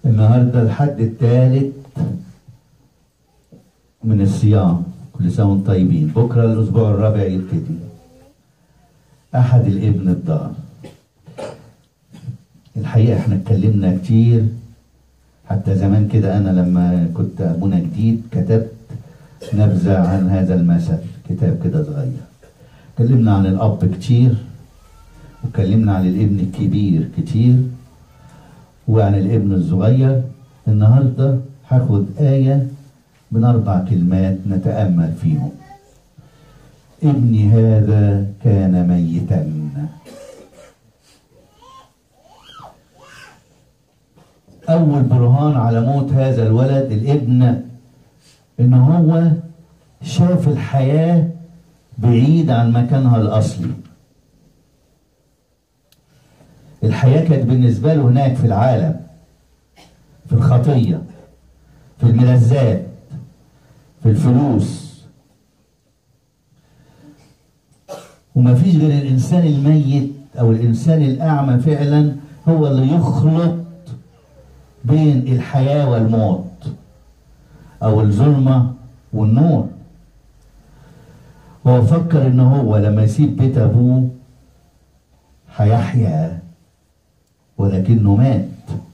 النهارده الحد الثالث من الصيام كل سنه وانتم طيبين بكره الاسبوع الرابع يبتدي احد الابن الضال الحقيقه احنا اتكلمنا كتير حتى زمان كده انا لما كنت ابونا جديد كتبت نبذه عن هذا المثل كتاب كده صغير اتكلمنا عن الاب كتير واتكلمنا عن الابن الكبير كتير وعن الابن الصغير النهارده هاخد آية من أربع كلمات نتأمل فيهم ابني هذا كان ميتا أول برهان على موت هذا الولد الابن إن هو شاف الحياة بعيد عن مكانها الأصلي الحياة كانت بالنسبة له هناك في العالم في الخطية في الملذات في الفلوس وما فيش غير الإنسان الميت أو الإنسان الأعمى فعلا هو اللي يخلط بين الحياة والموت أو الظلمة والنور هو فكر إن هو لما يسيب بيت أبوه هيحيا ولكنه مات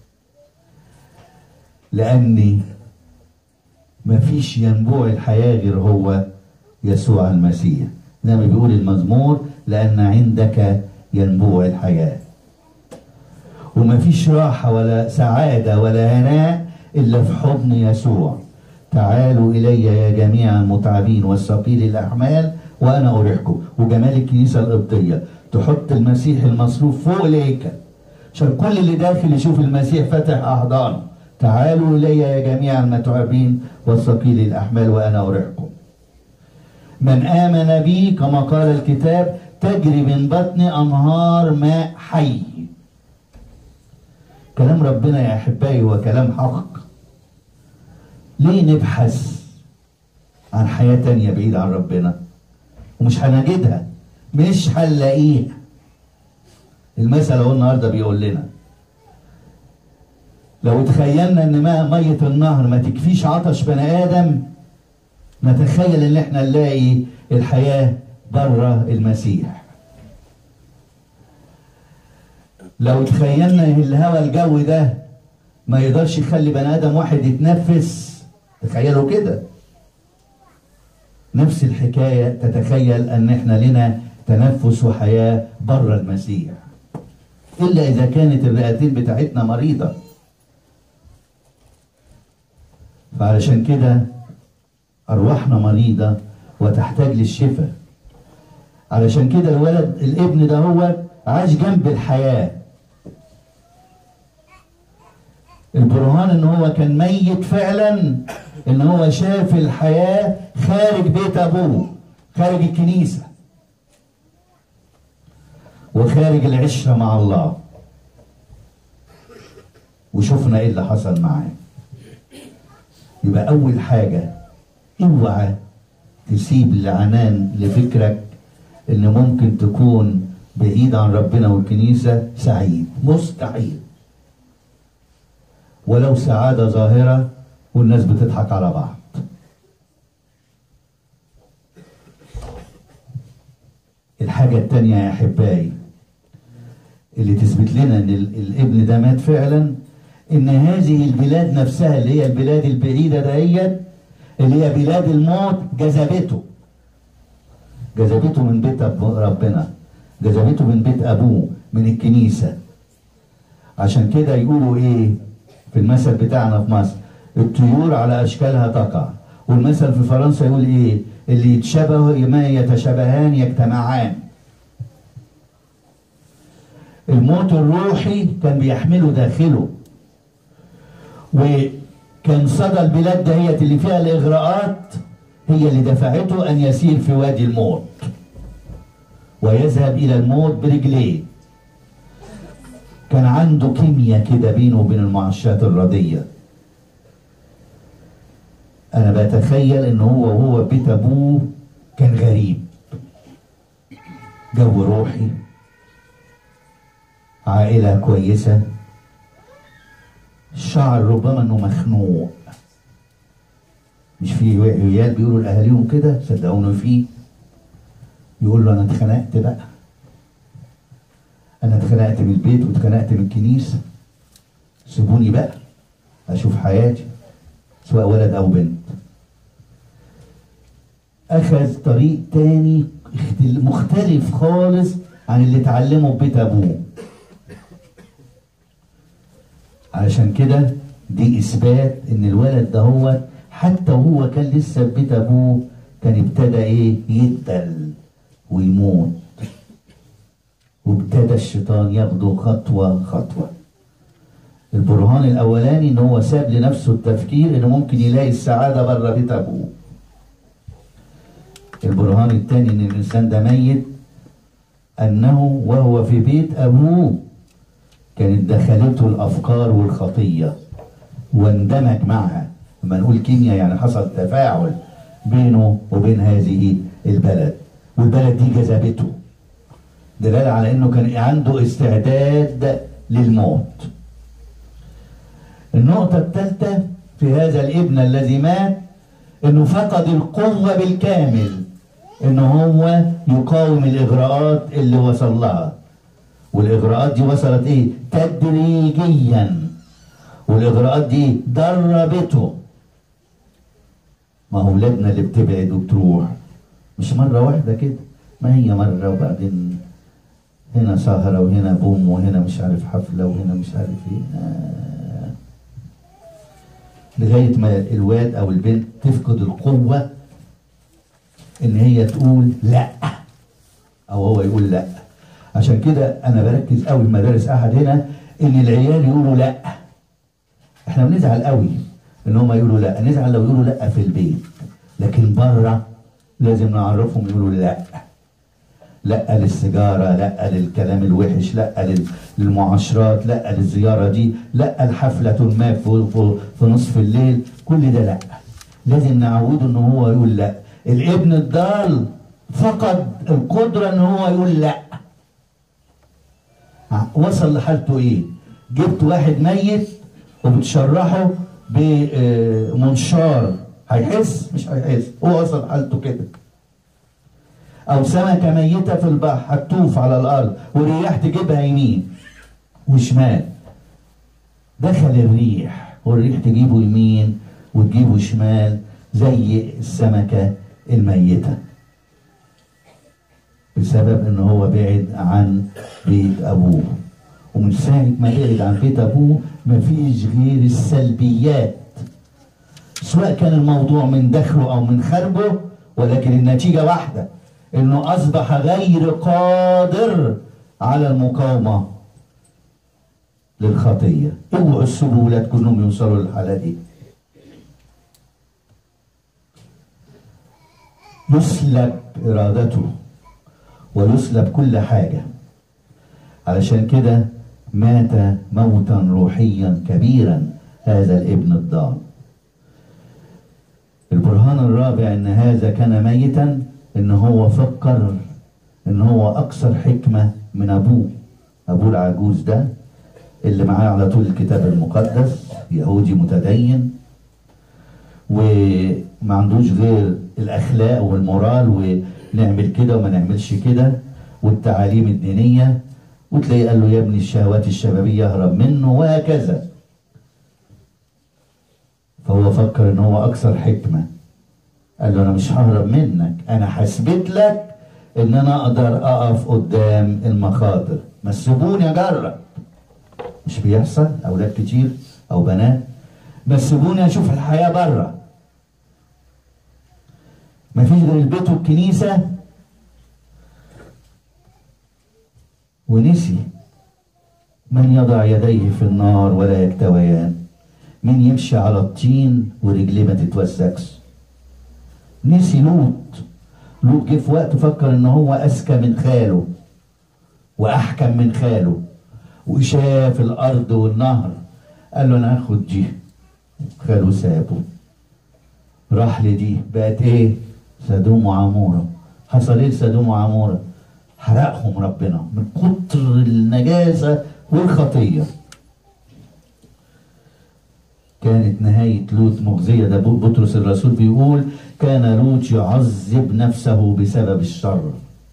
لأني مفيش ينبوع الحياة غير هو يسوع المسيح زي ما بيقول المزمور لأن عندك ينبوع الحياة ومفيش راحة ولا سعادة ولا هناء إلا في حضن يسوع تعالوا إلي يا جميع المتعبين والثقيل الأحمال وأنا أريحكم وجمال الكنيسة القبطية تحط المسيح المصلوب فوق الهيكل عشان كل اللي داخل يشوف المسيح فاتح أحضانه تعالوا إلي يا جميع المتعبين والثقيل الأحمال وأنا أريحكم من آمن بي كما قال الكتاب تجري من بطن أنهار ماء حي كلام ربنا يا أحبائي هو كلام حق ليه نبحث عن حياة تانية بعيد عن ربنا ومش هنجدها مش هنلاقيها المثل اهو النهارده بيقول لنا لو تخيلنا ان ماء ميه النهر ما تكفيش عطش بني ادم نتخيل ان احنا نلاقي الحياه بره المسيح لو تخيلنا ان الهواء الجوي ده ما يقدرش يخلي بني ادم واحد يتنفس تخيلوا كده نفس الحكايه تتخيل ان احنا لنا تنفس وحياه بره المسيح الا اذا كانت الرئتين بتاعتنا مريضه فعلشان كده ارواحنا مريضه وتحتاج للشفاء علشان كده الولد الابن ده هو عاش جنب الحياه البرهان ان هو كان ميت فعلا ان هو شاف الحياه خارج بيت ابوه خارج الكنيسه وخارج العشرة مع الله وشفنا ايه اللي حصل معاه يبقى اول حاجة اوعى تسيب العنان لفكرك ان ممكن تكون بعيد عن ربنا والكنيسة سعيد مستحيل ولو سعادة ظاهرة والناس بتضحك على بعض الحاجة التانية يا أحبائي اللي تثبت لنا ان الابن ده مات فعلا ان هذه البلاد نفسها اللي هي البلاد البعيدة دهيت اللي هي بلاد الموت جذبته جذبته من بيت ربنا جذبته من بيت ابوه من الكنيسة عشان كده يقولوا ايه في المثل بتاعنا في مصر الطيور على اشكالها تقع والمثل في فرنسا يقول ايه اللي يتشبه ما يتشابهان يجتمعان الموت الروحي كان بيحمله داخله وكان صدى البلاد دهيت اللي فيها الاغراءات هي اللي دفعته ان يسير في وادي الموت ويذهب الى الموت برجليه كان عنده كيمياء كده بينه وبين المعشات الرديه انا بتخيل ان هو وهو بيت ابوه كان غريب جو روحي عائلة كويسة شعر ربما انه مخنوق مش في عيال بيقولوا لاهاليهم كده صدقوني في يقول له انا اتخنقت بقى انا اتخنقت من البيت واتخنقت من الكنيسه سيبوني بقى اشوف حياتي سواء ولد او بنت اخذ طريق تاني اختل- مختلف خالص عن اللي اتعلمه في بيت ابوه علشان كده دي اثبات ان الولد ده هو حتى وهو كان لسه في بيت ابوه كان ابتدى ايه يتقل ويموت وابتدى الشيطان ياخده خطوه خطوه البرهان الاولاني ان هو ساب لنفسه التفكير انه ممكن يلاقي السعاده بره بيت ابوه البرهان الثاني ان الانسان ده ميت انه وهو في بيت ابوه كانت دخلته الافكار والخطيه واندمج معها لما نقول كيمياء يعني حصل تفاعل بينه وبين هذه البلد والبلد دي جذبته دلاله على انه كان عنده استعداد للموت النقطة الثالثة في هذا الابن الذي مات انه فقد القوة بالكامل انه هو يقاوم الاغراءات اللي وصل لها والاغراءات دي وصلت ايه تدريجيا والاغراءات دي دربته ما هو ولادنا اللي بتبعد وبتروح مش مرة واحدة كده ما هي مرة وبعدين هنا سهرة وهنا بوم وهنا مش عارف حفلة وهنا مش عارف ايه آه. لغاية ما الواد أو البنت تفقد القوة إن هي تقول لأ أو هو يقول لأ عشان كده أنا بركز قوي في مدارس أحد هنا إن العيال يقولوا لأ إحنا بنزعل قوي إن هم يقولوا لأ نزعل لو يقولوا لأ في البيت لكن بره لازم نعرفهم يقولوا لأ لا للسيجاره لا للكلام الوحش لا لل- للمعاشرات لا للزياره دي لا الحفله ما في, في, في نصف الليل كل ده لا لازم نعوده ان هو يقول لا الابن الضال فقد القدره ان هو يقول لا ع- وصل لحالته ايه جبت واحد ميت وبتشرحه بمنشار هيحس مش هيحس هو وصل لحالته كده او سمكه ميته في البحر هتطوف على الارض والرياح تجيبها يمين وشمال دخل الريح والريح تجيبه يمين وتجيبه شمال زي السمكه الميته بسبب ان هو بعد عن بيت ابوه ومن ساعه ما بعد عن بيت ابوه مفيش غير السلبيات سواء كان الموضوع من داخله او من خارجه ولكن النتيجه واحده انه اصبح غير قادر على المقاومه للخطيه اوعوا تسيبوا ولادكم انهم يوصلوا للحاله دي يسلب ارادته ويسلب كل حاجه علشان كده مات موتا روحيا كبيرا هذا الابن الضال البرهان الرابع ان هذا كان ميتا ان هو فكر ان هو اكثر حكمة من ابوه ابوه العجوز ده اللي معاه على طول الكتاب المقدس يهودي متدين وما عندوش غير الاخلاق والمورال ونعمل كده وما نعملش كده والتعاليم الدينية وتلاقيه قال له يا ابني الشهوات الشبابية اهرب منه وهكذا فهو فكر ان هو اكثر حكمة قال له انا مش ههرب منك انا هثبت لك ان انا اقدر اقف قدام المخاطر ما تسيبوني اجرب مش بيحصل اولاد كتير او بنات ما تسيبوني اشوف الحياة بره مفيش غير البيت والكنيسة ونسي من يضع يديه في النار ولا يكتويان مين يمشي على الطين ورجليه ما تتوسخش نسي لوط لوط جه في وقت فكر ان هو اذكى من خاله واحكم من خاله وشاف الارض والنهر قال له انا هاخد دي خاله سابه راح لدي بقت ايه سدوم وعموره حصل ايه سدوم وعموره حرقهم ربنا من كتر النجاسه والخطيه كانت نهاية لوط مخزية ده بطرس الرسول بيقول كان لوط يعذب نفسه بسبب الشر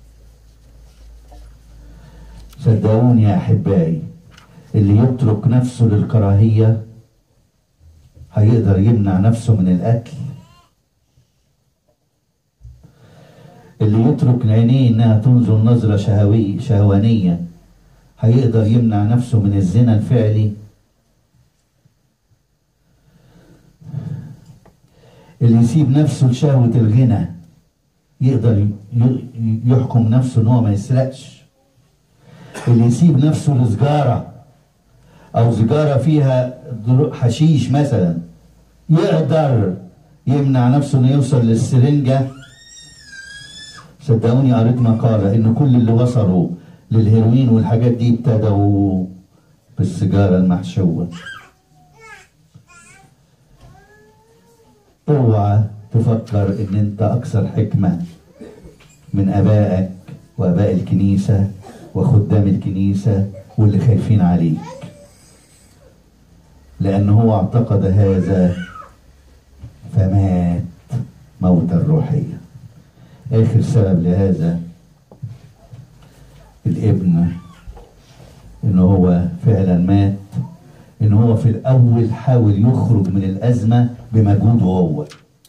صدقوني يا أحبائي اللي يترك نفسه للكراهية هيقدر يمنع نفسه من القتل اللي يترك عينيه انها تنظر نظرة شهوية شهوانية هيقدر يمنع نفسه من الزنا الفعلي اللي يسيب نفسه لشهوة الغنى يقدر يحكم نفسه ان هو ما يسرقش اللي يسيب نفسه لسجارة او سجارة فيها حشيش مثلا يقدر يمنع نفسه انه يوصل للسرنجة صدقوني قريت مقالة ان كل اللي وصلوا للهيروين والحاجات دي ابتدوا بالسيجارة المحشوة اوعى تفكر ان انت اكثر حكمة من ابائك واباء الكنيسة وخدام الكنيسة واللي خايفين عليك لان هو اعتقد هذا فمات موتا روحيا اخر سبب لهذا الابن ان هو فعلا مات ان هو في الاول حاول يخرج من الازمه بمجهوده هو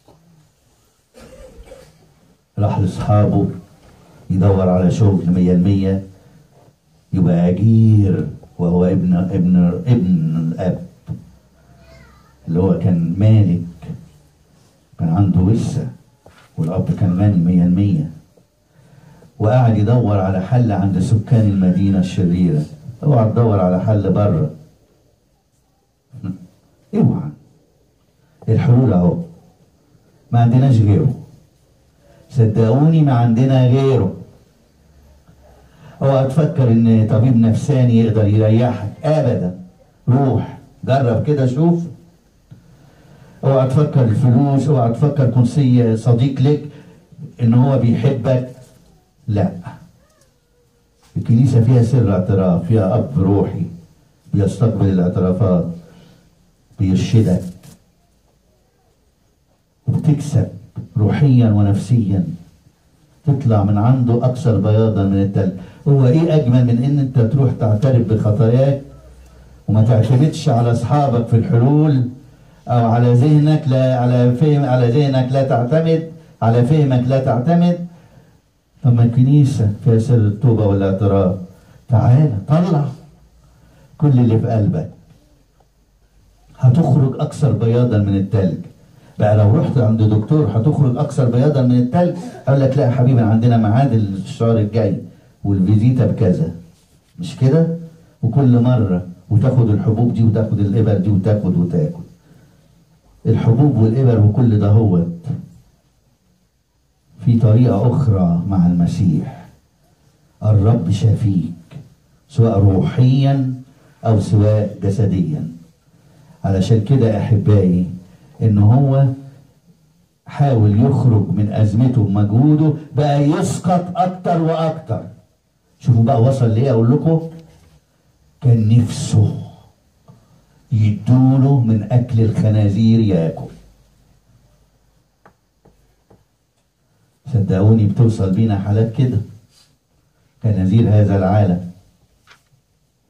راح لاصحابه يدور على شغل مية المية يبقى أجير وهو ابن ابن ابن الأب اللي هو كان مالك كان عنده ورثة والأب كان غني مية المية وقعد يدور على حل عند سكان المدينة الشريرة اوعى تدور على حل بره اوعى الحلول اهو ما عندناش غيره صدقوني ما عندنا غيره اوعى تفكر ان طبيب نفساني يقدر يريحك ابدا روح جرب كده شوف اوعى تفكر الفلوس اوعى تفكر كنسية صديق لك ان هو بيحبك لا الكنيسة فيها سر اعتراف فيها اب روحي بيستقبل الاعترافات بيرشدك وبتكسب روحيا ونفسيا تطلع من عنده اكثر بياضا من التلج هو ايه اجمل من ان انت تروح تعترف بخطاياك وما تعتمدش على اصحابك في الحلول او على ذهنك لا على فهم على ذهنك لا تعتمد على فهمك لا تعتمد فما الكنيسه فيها سر التوبه والاعتراف تعالى طلع كل اللي في قلبك هتخرج اكثر بياضا من التلج بقى لو رحت عند دكتور هتخرج اكثر بياضا من التلج اقول لك لا يا حبيبي عندنا ميعاد الشهر الجاي والفيزيتا بكذا مش كده وكل مره وتاخد الحبوب دي وتاخد الابر دي وتاخد وتاخد الحبوب والابر وكل ده هوت في طريقه اخرى مع المسيح الرب شافيك سواء روحيا او سواء جسديا علشان كده احبائي ان هو حاول يخرج من ازمته بمجهوده بقى يسقط اكتر واكتر شوفوا بقى وصل ليه اقول لكم كان نفسه يدوله من اكل الخنازير ياكل صدقوني بتوصل بينا حالات كده خنازير هذا العالم